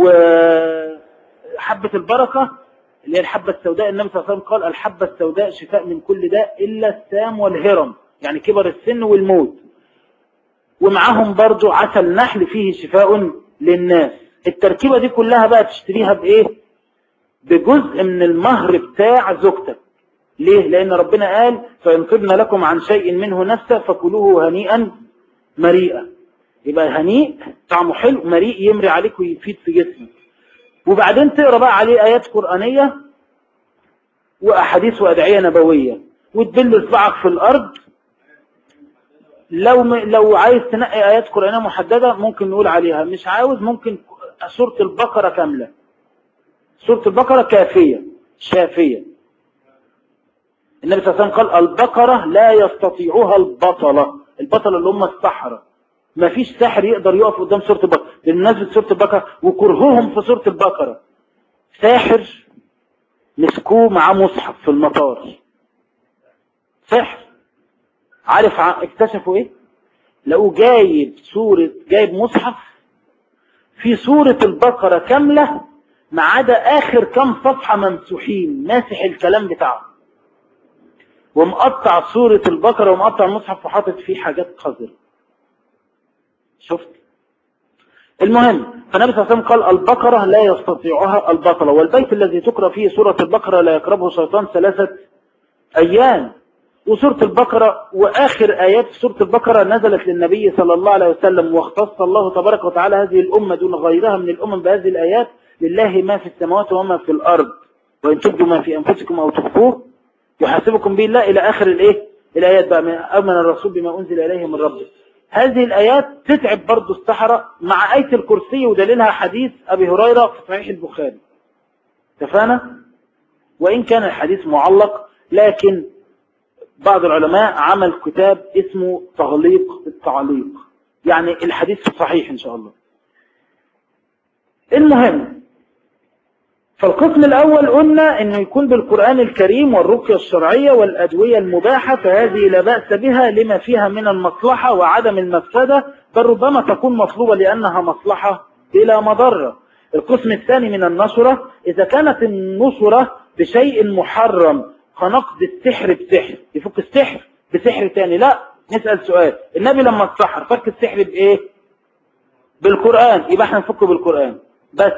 A: وحبة البركة اللي هي الحبة السوداء النبي صلى الله عليه وسلم قال الحبة السوداء شفاء من كل داء إلا السام والهرم يعني كبر السن والموت ومعهم برضو عسل نحل فيه شفاء للناس التركيبة دي كلها بقى تشتريها بإيه بجزء من المهر بتاع زوجتك ليه لأن ربنا قال فإن قبنا لكم عن شيء منه نفسه فكلوه هنيئا مريئا يبقى هنيء طعمه حلو مريء يمري عليك ويفيد في جسمك وبعدين تقرأ بقى عليه آيات قرآنية وأحاديث وأدعية نبوية وتبل صباعك في الأرض لو م... لو عايز تنقي آيات قرآنية محددة ممكن نقول عليها مش عاوز ممكن سورة البقرة كاملة سورة البقرة كافية شافية النبي صلى الله عليه وسلم قال البقرة لا يستطيعها البطلة البطلة اللي هم السحرة ما فيش ساحر يقدر يقف قدام سورة البقرة بالنسبة سورة البقرة وكرههم في سورة البقرة ساحر مسكوه معاه مصحف في المطار سحر عارف اكتشفوا ايه لقوا جايب سورة جايب مصحف في سورة البقرة كاملة ما عدا اخر كام صفحة ممسوحين ماسح الكلام بتاعه ومقطع سورة البقرة ومقطع المصحف وحاطط فيه حاجات قذرة شفت المهم فالنبي صلى الله عليه وسلم قال البقرة لا يستطيعها البطلة والبيت الذي تقرأ فيه سورة البقرة لا يقربه شيطان ثلاثة أيام وسورة البقرة وآخر آيات سورة البقرة نزلت للنبي صلى الله عليه وسلم واختص الله تبارك وتعالى هذه الأمة دون غيرها من الأمم بهذه الآيات لله ما في السماوات وما في الأرض وإن تبدوا ما في أنفسكم أو تخفوه يحاسبكم به الله إلى آخر الإيه الآيات بقى أمن الرسول بما أنزل إليه من ربه هذه الآيات تتعب برضو السحرة مع آية الكرسي ودليلها حديث أبي هريرة في صحيح البخاري تفانا وإن كان الحديث معلق لكن بعض العلماء عمل كتاب اسمه تغليق التعليق يعني الحديث صحيح إن شاء الله المهم فالقسم الأول قلنا أنه يكون بالقرآن الكريم والرقية الشرعية والأدوية المباحة فهذه لا بأس بها لما فيها من المصلحة وعدم المفسدة بل ربما تكون مطلوبة لأنها مصلحة بلا مضرة القسم الثاني من النشرة إذا كانت النشرة بشيء محرم كنقد السحر بسحر يفك السحر بسحر تاني لا نسأل سؤال النبي لما اتسحر فك السحر بايه بالقرآن يبقى احنا نفكه بالقرآن بس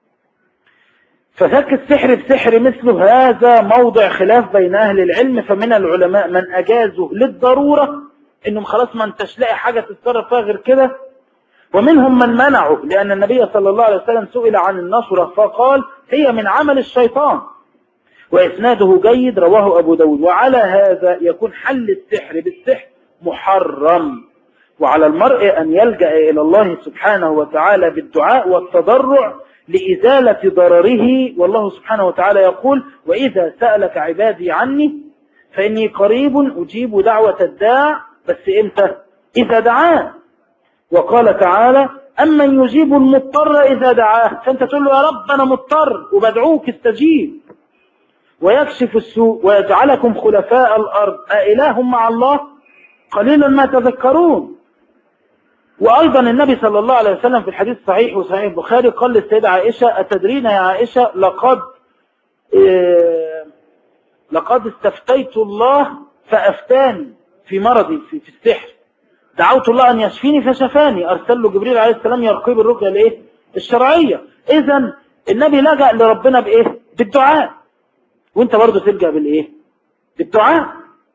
A: ففك السحر بسحر مثله هذا موضع خلاف بين أهل العلم فمن العلماء من أجازه للضرورة إنهم خلاص ما انتش لاقي حاجة تتصرف فيها غير كده ومنهم من منعه لأن النبي صلى الله عليه وسلم سئل عن النصرة فقال هي من عمل الشيطان وإسناده جيد رواه أبو داود وعلى هذا يكون حل السحر بالسحر محرم وعلى المرء أن يلجأ إلى الله سبحانه وتعالى بالدعاء والتضرع لإزالة ضرره والله سبحانه وتعالى يقول وإذا سألك عبادي عني فإني قريب أجيب دعوة الداع بس إمتى إذا دعاه وقال تعالى أمن يجيب المضطر إذا دعاه فأنت تقول له يا رب أنا مضطر وبدعوك استجيب ويكشف السوء ويجعلكم خلفاء الأرض أإله مع الله قليلا ما تذكرون وأيضا النبي صلى الله عليه وسلم في الحديث الصحيح وصحيح البخاري قال للسيدة عائشة أتدرين يا عائشة لقد إيه لقد استفتيت الله فأفتاني في مرضي في, في السحر دعوت الله أن يشفيني فشفاني أرسل له جبريل عليه السلام يرقي بالرقية الإيه؟ الشرعية إذا النبي لجأ لربنا بإيه بالدعاء وانت برضه تلجأ بالإيه بالدعاء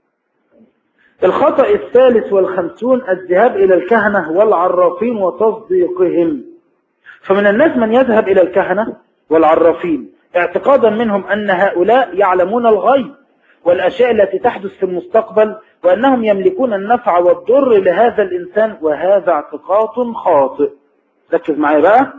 A: الخطأ الثالث والخمسون الذهاب إلى الكهنة والعرافين وتصديقهم فمن الناس من يذهب إلى الكهنة والعرافين اعتقادا منهم أن هؤلاء يعلمون الغيب والأشياء التي تحدث في المستقبل وأنهم يملكون النفع والضر لهذا الإنسان وهذا اعتقاد خاطئ ركز معايا بقى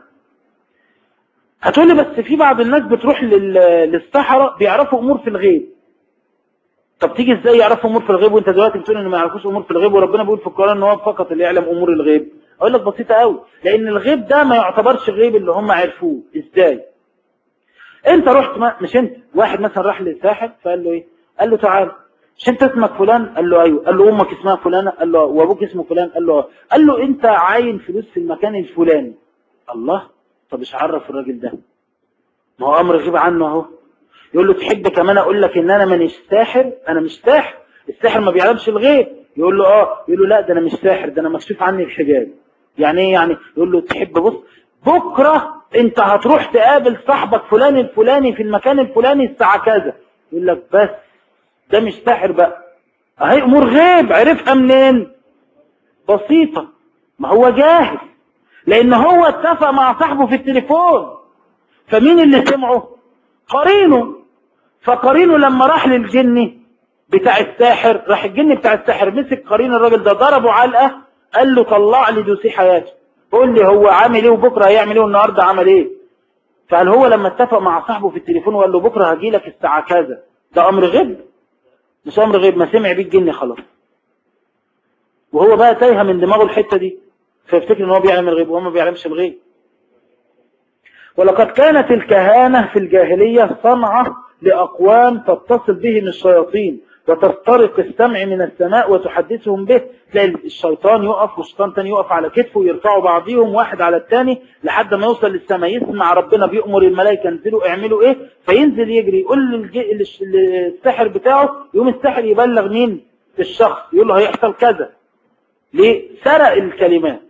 A: هتقولي بس في بعض الناس بتروح للصحراء بيعرفوا أمور في الغيب طب تيجي ازاي يعرفوا امور في الغيب وانت دلوقتي بتقول ان ما يعرفوش امور في الغيب وربنا بيقول في القران ان هو فقط اللي يعلم امور الغيب اقول لك بسيطه قوي لان الغيب ده ما يعتبرش غيب اللي هم عرفوه ازاي انت رحت ما مش انت واحد مثلا راح للساحر فقال له ايه قال له تعال مش انت اسمك فلان قال له ايوه قال له امك اسمها فلانه قال له وابوك اسمه فلان قال له قال له انت عاين فلوس في المكان الفلاني الله طب ايش عرف الراجل ده ما هو امر غيب عنه اهو يقول له تحب كمان اقول لك ان انا مانيش ساحر انا مش ساحر الساحر ما بيعلمش الغيب يقول له اه يقول له لا ده انا مش ساحر ده انا مكشوف عني الحجاب يعني ايه يعني يقول له تحب بص بكره انت هتروح تقابل صاحبك فلان الفلاني في المكان الفلاني الساعه كذا يقول لك بس ده مش ساحر بقى اهي امور غيب عرفها منين بسيطه ما هو جاهل لان هو اتفق مع صاحبه في التليفون فمين اللي سمعه قرينه فقرينه لما راح للجن بتاع الساحر راح الجن بتاع الساحر مسك قرين الراجل ده ضربه علقة قال له طلع لي دوسي حياته قول لي هو عامل ايه وبكره هيعمل ايه والنهارده عمل ايه فقال هو لما اتفق مع صاحبه في التليفون وقال له بكره هجي لك الساعه كذا ده امر غيب مش امر غيب ما سمع بيه الجن خلاص وهو بقى تايهه من دماغه الحته دي فيفتكر ان هو بيعلم الغيب وهو ما بيعلمش الغيب ولقد كانت الكهانة في الجاهلية صنعة لأقوام تتصل بهم الشياطين وتسترق السمع من السماء وتحدثهم به تلاقي الشيطان يقف والشيطان تاني يقف على كتفه ويرفعوا بعضهم واحد على التاني لحد ما يوصل للسماء يسمع ربنا بيأمر الملائكة انزلوا اعملوا ايه فينزل يجري يقول للسحر بتاعه يوم السحر يبلغ مين الشخص يقول له هيحصل كذا ليه سرق الكلمات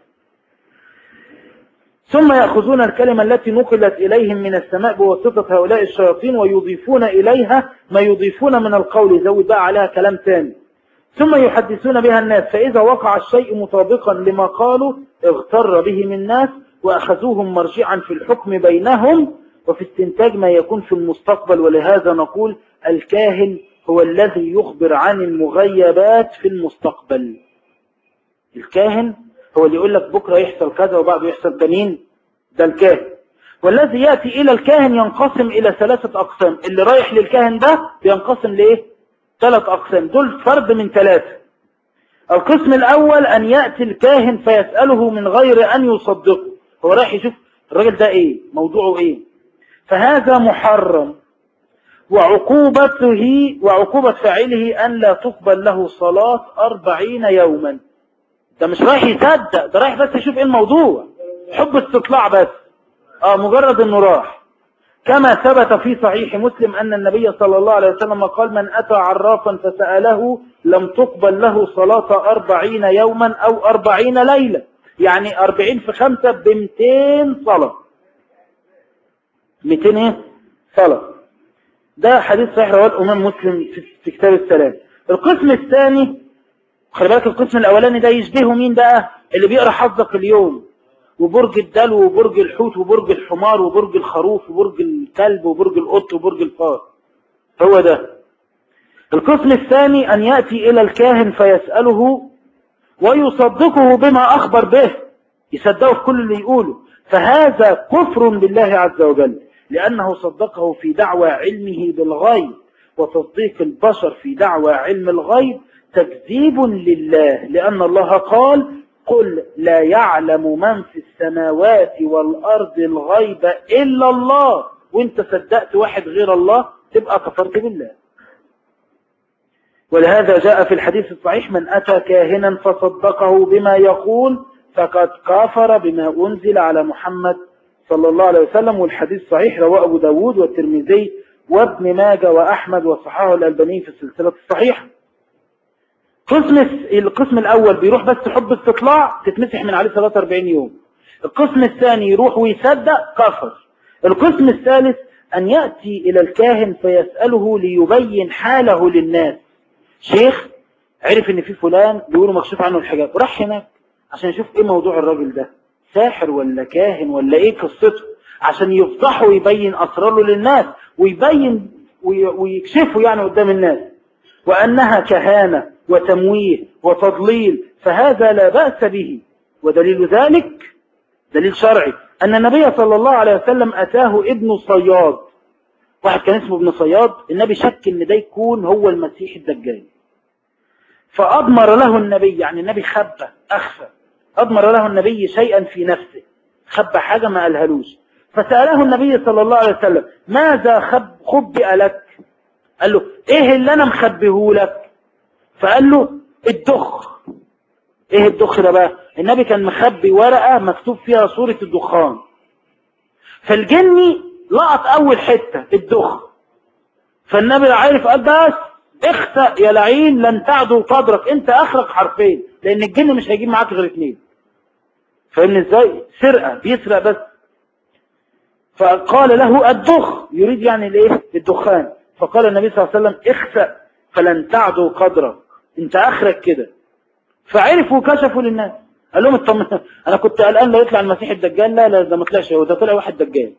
A: ثم يأخذون الكلمة التي نقلت إليهم من السماء بواسطة هؤلاء الشياطين ويضيفون إليها ما يضيفون من القول يزود بقى عليها كلام تاني ثم يحدثون بها الناس فإذا وقع الشيء مطابقا لما قالوا اغتر بهم الناس وأخذوهم مرجعا في الحكم بينهم وفي استنتاج ما يكون في المستقبل ولهذا نقول الكاهن هو الذي يخبر عن المغيبات في المستقبل الكاهن هو اللي يقول لك بكرة يحصل كذا وبعده يحصل تنين ده الكاهن والذي يأتي إلى الكاهن ينقسم إلى ثلاثة أقسام اللي رايح للكاهن ده بينقسم لإيه ثلاث أقسام دول فرد من ثلاثة القسم الأول أن يأتي الكاهن فيسأله من غير أن يصدقه هو رايح يشوف الراجل ده إيه موضوعه إيه فهذا محرم وعقوبته وعقوبة فاعله أن لا تقبل له صلاة أربعين يوما ده مش رايح يصدق ده رايح بس يشوف ايه الموضوع حب استطلاع بس اه مجرد انه راح كما ثبت في صحيح مسلم أن النبي صلى الله عليه وسلم قال من أتى عرافا فسأله لم تقبل له صلاة أربعين يوما أو أربعين ليلة يعني أربعين في خمسة بمتين صلاة متين ايه صلاة ده حديث صحيح رواه الأمام مسلم في كتاب السلام القسم الثاني خلي بالك القسم الأولاني ده يشبهه مين بقى اللي بيقرأ حظك اليوم وبرج الدلو وبرج الحوت وبرج الحمار وبرج الخروف وبرج الكلب وبرج القط وبرج الفار هو ده القسم الثاني أن يأتي إلى الكاهن فيسأله ويصدقه بما أخبر به يصدقه في كل اللي يقوله فهذا كفر بالله عز وجل لأنه صدقه في دعوى علمه بالغيب وتصديق البشر في دعوى علم الغيب تكذيب لله لأن الله قال قل لا يعلم من في السماوات والأرض الغيب إلا الله وانت صدقت واحد غير الله تبقى كفرت بالله ولهذا جاء في الحديث الصحيح من أتى كاهنا فصدقه بما يقول فقد كافر بما أنزل على محمد صلى الله عليه وسلم والحديث صحيح رواه أبو داود والترمذي وابن ماجه وأحمد وصححه الألباني في السلسلة الصحيحة قسم القسم الأول بيروح بس حب استطلاع تتمسح من عليه 43 يوم القسم الثاني يروح ويصدق كفر القسم الثالث أن يأتي إلى الكاهن فيسأله ليبين حاله للناس شيخ عرف ان في فلان بيقولوا مكشوف عنه الحجاب راح هناك عشان يشوف ايه موضوع الراجل ده ساحر ولا كاهن ولا ايه قصته عشان يفضحه ويبين اسراره للناس ويبين ويكشفه يعني قدام الناس وانها كهانة وتمويه وتضليل فهذا لا بأس به ودليل ذلك دليل شرعي أن النبي صلى الله عليه وسلم أتاه ابن صياد واحد كان اسمه ابن صياد النبي شك ان ده يكون هو المسيح الدجال فأضمر له النبي يعني النبي خبى أخفى أضمر له النبي شيئا في نفسه خبى حاجة ما قالهالوش فسأله النبي صلى الله عليه وسلم ماذا خب خبئ لك قال له ايه اللي انا مخبيه لك فقال له الدخ ايه الدخ ده بقى النبي كان مخبي ورقة مكتوب فيها صورة الدخان فالجني لقط اول حتة الدخ فالنبي عارف قال بس اخسأ يا لعين لن تعدو قدرك انت اخرك حرفين لان الجن مش هيجيب معاك غير اتنين فاهمني ازاي سرقة بيسرق بس فقال له الدخ يريد يعني الايه الدخان فقال النبي صلى الله عليه وسلم اخسأ فلن تعدو قدرك انت اخرك كده فعرفوا وكشفوا للناس قال لهم اطمن انا كنت قلقان لا يطلع المسيح الدجال لا لا ده ما طلعش هو ده طلع واحد دجال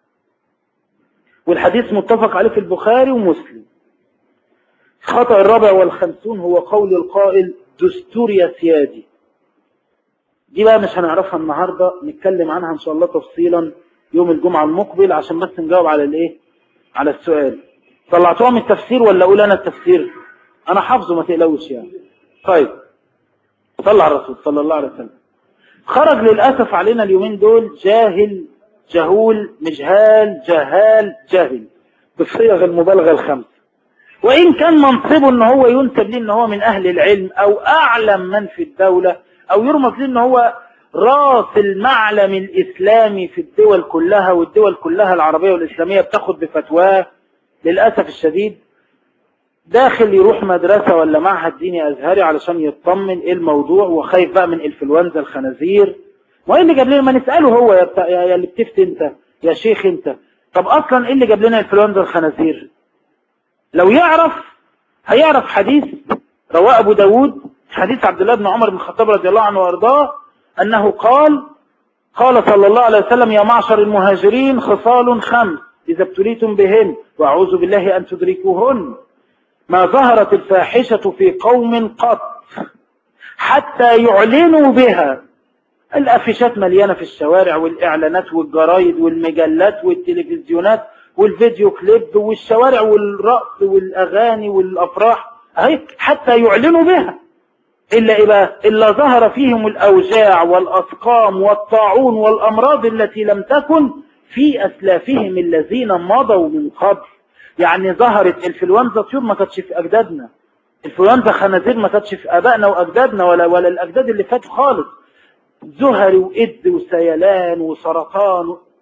A: والحديث متفق عليه في البخاري ومسلم الخطأ الرابع والخمسون هو قول القائل دستور يا سيادي دي بقى مش هنعرفها النهاردة نتكلم عنها ان شاء الله تفصيلا يوم الجمعة المقبل عشان بس نجاوب على الايه على السؤال طلعتوها من التفسير ولا اقول انا التفسير انا حافظه ما تقلقوش يعني طيب صلى على الرسول صلى الله عليه وسلم خرج للأسف علينا اليومين دول جاهل جهول مجهال جهال جاهل بصيغ المبالغة الخمسة وإن كان منصبه ان هو ينسب ليه ان هو من أهل العلم أو أعلم من في الدولة أو يرمز ليه ان هو راس المعلم الإسلامي في الدول كلها والدول كلها العربية والإسلامية بتاخد بفتواه للأسف الشديد داخل يروح مدرسة ولا معهد ديني أزهري علشان يطمن ايه الموضوع وخايف بقى من انفلونزا الخنازير وايه اللي جاب لنا ما نسأله هو يا, بتاع يا اللي بتفت انت يا شيخ انت طب اصلا ايه اللي جاب لنا انفلونزا الخنازير لو يعرف هيعرف حديث رواه ابو داود حديث عبد الله بن عمر بن الخطاب رضي الله عنه وارضاه انه قال قال صلى الله عليه وسلم يا معشر المهاجرين خصال خمس إذا ابتليتم بهن وأعوذ بالله أن تدركوهن ما ظهرت الفاحشة في قوم قط حتى يعلنوا بها الأفشات مليانة في الشوارع والإعلانات والجرايد والمجلات والتلفزيونات والفيديو كليب والشوارع والرقص والأغاني والأفراح أهي حتى يعلنوا بها إلا إيه بقى إلا ظهر فيهم الأوجاع والأسقام والطاعون والأمراض التي لم تكن في أسلافهم الذين مضوا من قبل يعني ظهرت الفلونزا طيور ما كانتش في أجدادنا الفلونزا خنازير ما كانتش في أبائنا وأجدادنا ولا ولا الأجداد اللي فاتوا خالص زهري وإد وسيلان وسرطان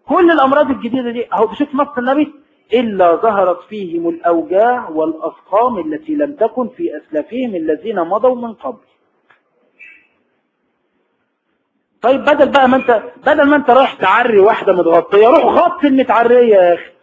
A: كل الأمراض الجديدة دي أهو بشوف نص النبي إلا ظهرت فيهم الأوجاع والأسقام التي لم تكن في أسلافهم الذين مضوا من قبل طيب بدل بقى ما انت بدل ما انت رايح تعري واحدة متغطية روح غطي المتعرية يا اخي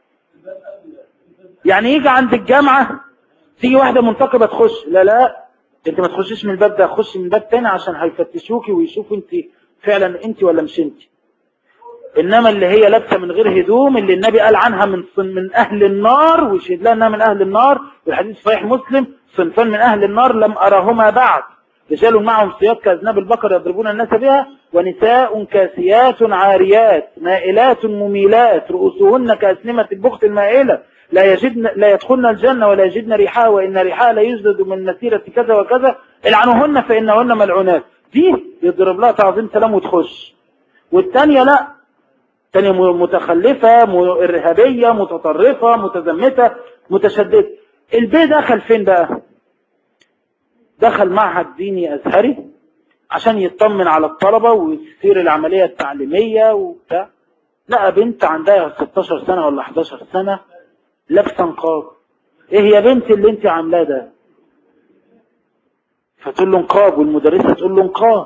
A: يعني يجي عند الجامعة تيجي واحدة منتقبة تخش لا لا انت ما تخشش من الباب ده خش من باب تاني عشان هيفتشوكي ويشوفوا انت فعلا انت ولا مش انت انما اللي هي لابسه من غير هدوم اللي النبي قال عنها من من اهل النار ويشهد لها انها من اهل النار والحديث صحيح مسلم صنفان من اهل النار لم ارهما بعد رجال معهم سياط كأذناب البقر يضربون الناس بها ونساء كاسيات عاريات مائلات مميلات رؤوسهن كأسنمة البخت المائلة لا يجدن لا يدخلن الجنة ولا يجدن ريحها وإن ريحها لا يجدد من مسيرة كذا وكذا العنوهن فإنهن ملعونات دي يضرب لها تعظيم سلام وتخش والثانية لا ثانية متخلفة إرهابية متطرفة متزمتة متشددة البي دخل فين بقى دخل معهد ديني أزهري عشان يطمن على الطلبة ويصير العملية التعليمية وبتاع لقى بنت عندها 16 سنة ولا 11 سنة لابسه نقاب ايه يا بنت اللي انت عاملاه ده فتقول له نقاب والمدرسة تقول له نقاب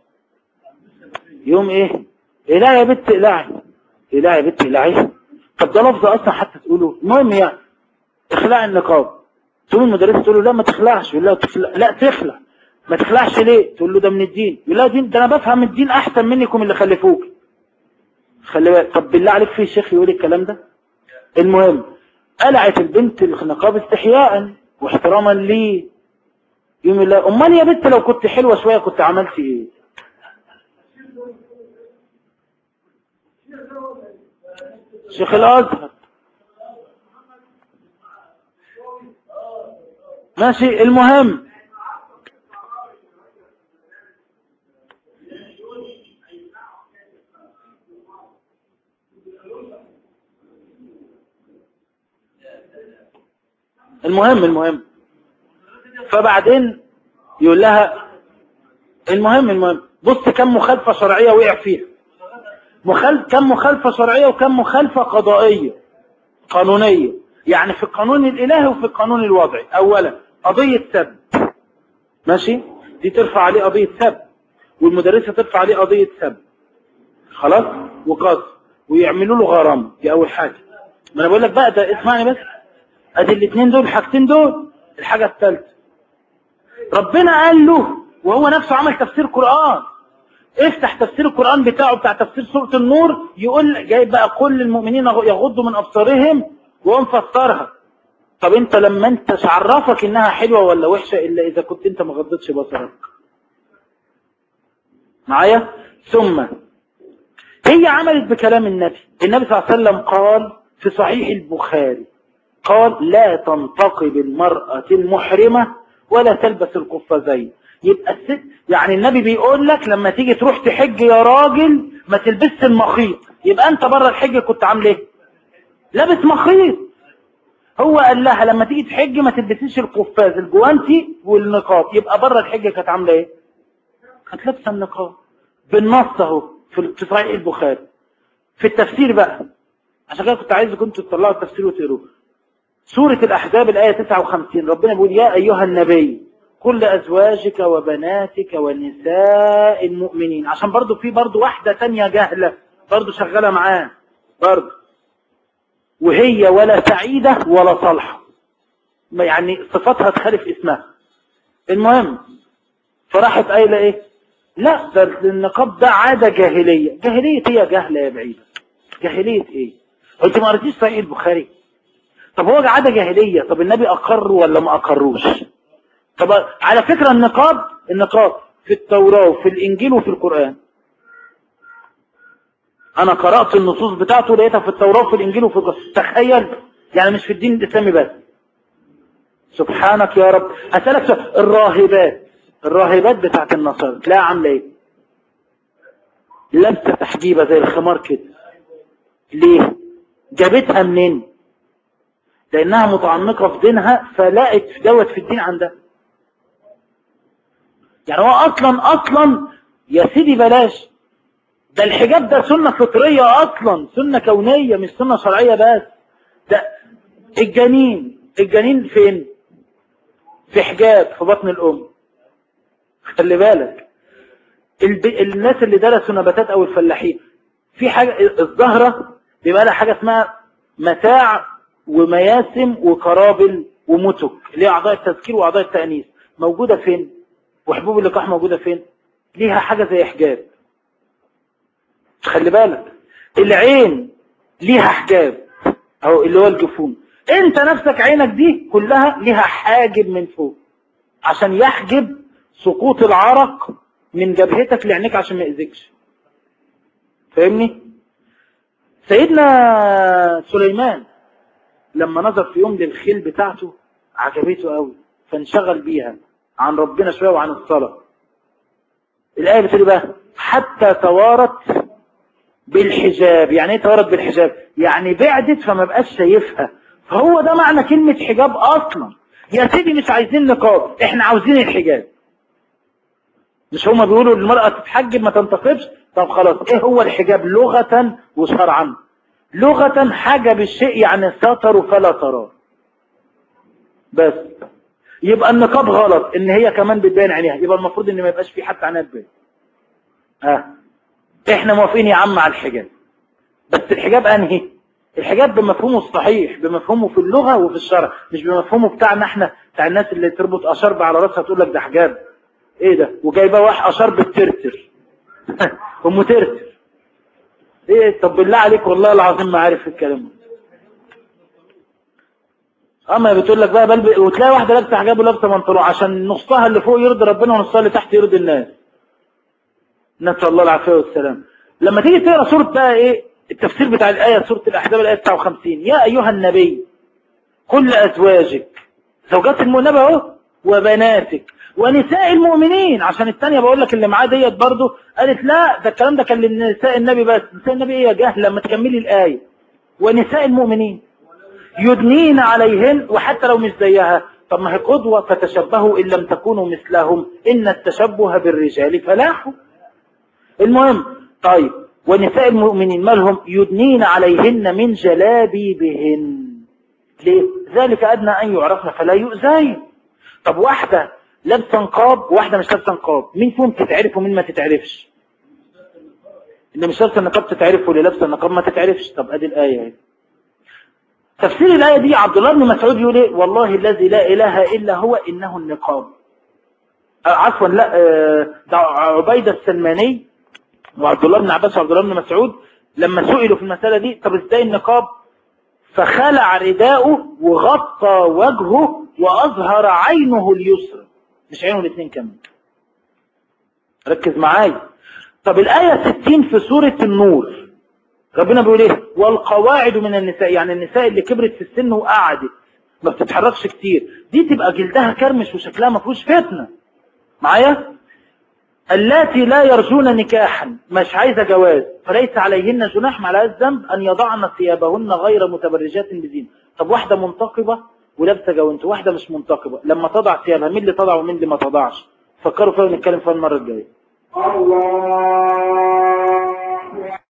A: يوم ايه ايه لا يا بنت اقلعي ايه لا يا بنت اقلعي طب ده لفظ اصلا حتى تقوله المهم يعني اخلعي النقاب تقول المدرسة تقول له لا ما تخلعش يقول له تخلع. لا تخلع ما تخلعش ليه تقول له ده من الدين يقول لا دين ده انا بفهم الدين احسن منكم اللي خلفوك خلي بالك طب بالله عليك في شيخ يقول الكلام ده المهم قلعت البنت النقاب استحياء واحتراما ليه يوم الله امال يا بنت لو كنت حلوة شوية كنت عملت ايه شيخ الازهر ماشي المهم المهم المهم فبعدين يقول لها المهم المهم بص كم مخالفة شرعية وقع فيها مخالف كم مخالفة شرعية وكم مخالفة قضائية قانونية يعني في القانون الإلهي وفي القانون الوضعي أولا قضية سب ماشي دي ترفع عليه قضية سب والمدرسة ترفع عليه قضية سب خلاص وقص ويعملوا له غرامة دي أول حاجة ما أنا بقول لك بقى ده اسمعني بس ادي الاثنين دول الحاجتين دول الحاجة الثالثة ربنا قال له وهو نفسه عمل تفسير قرآن افتح تفسير القرآن بتاعه بتاع تفسير سورة النور يقول جايب بقى كل المؤمنين يغضوا من أبصارهم وهو مفسرها طب انت لما انت عرفك انها حلوة ولا وحشة الا اذا كنت انت ما غضتش بصرك معايا ثم هي عملت بكلام النبي النبي صلى الله عليه وسلم قال في صحيح البخاري قال لا تنتقب المرأة المحرمة ولا تلبس القفازين يبقى الست يعني النبي بيقول لك لما تيجي تروح تحج يا راجل ما تلبسش المخيط يبقى انت بره الحج كنت عامل ايه لابس مخيط هو قال لها لما تيجي تحج ما تلبسيش القفاز الجوانتي والنقاب يبقى بره الحج كانت عامله ايه كانت لابسه النقاب بالنص اهو في صحيح البخاري في التفسير بقى عشان كده كنت عايز كنتوا تطلعوا التفسير وتقروه سورة الأحزاب الآية 59 ربنا بيقول يا أيها النبي كل أزواجك وبناتك ونساء المؤمنين عشان برضو في برضو واحدة تانية جهلة برضو شغالة معاه برضو وهي ولا سعيدة ولا صالحة يعني صفاتها تخالف اسمها المهم فراحت قايلة ايه لا ده النقاب ده عادة جاهلية جاهلية هي جهلة يا بعيدة جاهلية ايه انت ما قريتيش صحيح البخاري طب هو عادة جاهلية طب النبي أقر ولا ما أقروش طب على فكرة النقاب النقاب في التوراة وفي الإنجيل وفي القرآن أنا قرأت النصوص بتاعته لقيتها في التوراة وفي الإنجيل وفي القرآن تخيل يعني مش في الدين الإسلامي بس سبحانك يا رب هسألك سؤال الراهبات الراهبات بتاعت النصارى تلاقيها عاملة ايه لابسة تحجيبة زي الخمار كده ليه جابتها منين لانها متعمقة في دينها فلقت دوت في الدين عندها يعني هو اصلا اصلا يا سيدي بلاش ده الحجاب ده سنة فطرية اصلا سنة كونية مش سنة شرعية بس ده الجنين الجنين فين في حجاب في بطن الام خلي بالك الب... الناس اللي درسوا نباتات او الفلاحين في حاجة الزهرة بيبقى لها حاجة اسمها متاع ومياسم وقرابل ومتك اللي هي اعضاء التذكير واعضاء التأنيث موجودة فين وحبوب اللقاح موجودة فين ليها حاجة زي حجاب خلي بالك العين ليها حجاب او اللي هو الجفون انت نفسك عينك دي كلها ليها حاجب من فوق عشان يحجب سقوط العرق من جبهتك لعينيك عشان ما يأذكش فاهمني سيدنا سليمان لما نظر في يوم للخيل بتاعته عجبته قوي فانشغل بيها عن ربنا شوية وعن الصلاة الآية بتقول بقى حتى توارت بالحجاب يعني ايه توارت بالحجاب يعني بعدت فما بقاش شايفها فهو ده معنى كلمة حجاب اصلا يا سيدي مش عايزين نقاب احنا عاوزين الحجاب مش هما بيقولوا المرأة تتحجب ما تنتقبش طب خلاص ايه هو الحجاب لغة وشرعا لغة حجب الشيء يعني ستر فلا تراه بس يبقى النقاب غلط ان هي كمان بتبين عينيها يبقى المفروض ان ما يبقاش في حتى عينيها تبين اه احنا موافقين يا عم على الحجاب بس الحجاب انهي الحجاب بمفهومه الصحيح بمفهومه في اللغة وفي الشرع مش بمفهومه بتاعنا احنا بتاع الناس اللي تربط اشرب على راسها تقول لك ده حجاب ايه ده وجايبه واحد اشرب ترتر ام ترتر ايه طب بالله عليك والله العظيم ما عارف الكلام ده اما بتقول لك بقى بلب... وتلاقي واحده لابسه حجاب ولابسه منطلون عشان نصها اللي فوق يرضي ربنا ونصها اللي تحت يرضي الناس نسال الله العافيه والسلام لما تيجي تقرا سوره بقى ايه التفسير بتاع الايه سوره الاحزاب الايه 59 يا ايها النبي كل ازواجك زوجات النبي اهو وبناتك ونساء المؤمنين عشان الثانيه بقول لك اللي معاه ديت برضه قالت لا ده الكلام ده كان لنساء النبي بس نساء النبي ايه يا جهله لما تكملي الايه ونساء المؤمنين يدنين عليهن وحتى لو مش زيها طب ما هي قدوة فتشبهوا إن لم تكونوا مثلهم إن التشبه بالرجال فلاح المهم طيب ونساء المؤمنين مالهم يدنين عليهن من جلابيبهن ليه؟ ذلك أدنى أن يعرفن فلا يؤذين طب واحدة لابسه نقاب وواحدة مش لابسه نقاب مين فيهم تتعرف ومين ما تتعرفش اللي مش لابسه النقاب تتعرف واللي لابسه النقاب ما تتعرفش طب ادي الآية اهي تفسير الآية دي عبد الله بن مسعود يقول ايه والله الذي لا إله إلا هو إنه النقاب آه عفوا لا آه ده عبيدة السلماني وعبد الله بن عباس وعبد الله بن مسعود لما سئلوا في المسألة دي طب ازاي النقاب فخلع رداءه وغطى وجهه وأظهر عينه اليسرى مش عينه الاثنين كمان ركز معايا طب الآية 60 في سورة النور ربنا بيقول ايه والقواعد من النساء يعني النساء اللي كبرت في السن وقعدت ما بتتحركش كتير دي تبقى جلدها كرمش وشكلها ما فيهوش فتنه معايا اللاتي لا يرجون نكاحا مش عايزه جواز فليس عليهن جناح على الذنب ان يضعن ثيابهن غير متبرجات بزين طب واحده منتقبه ولابسه جوانت واحده مش منتقبه لما تضع ثيابها مين اللي تضع ومين اللي ما تضعش فكروا فيها ونتكلم فيها المره الجايه
B: الله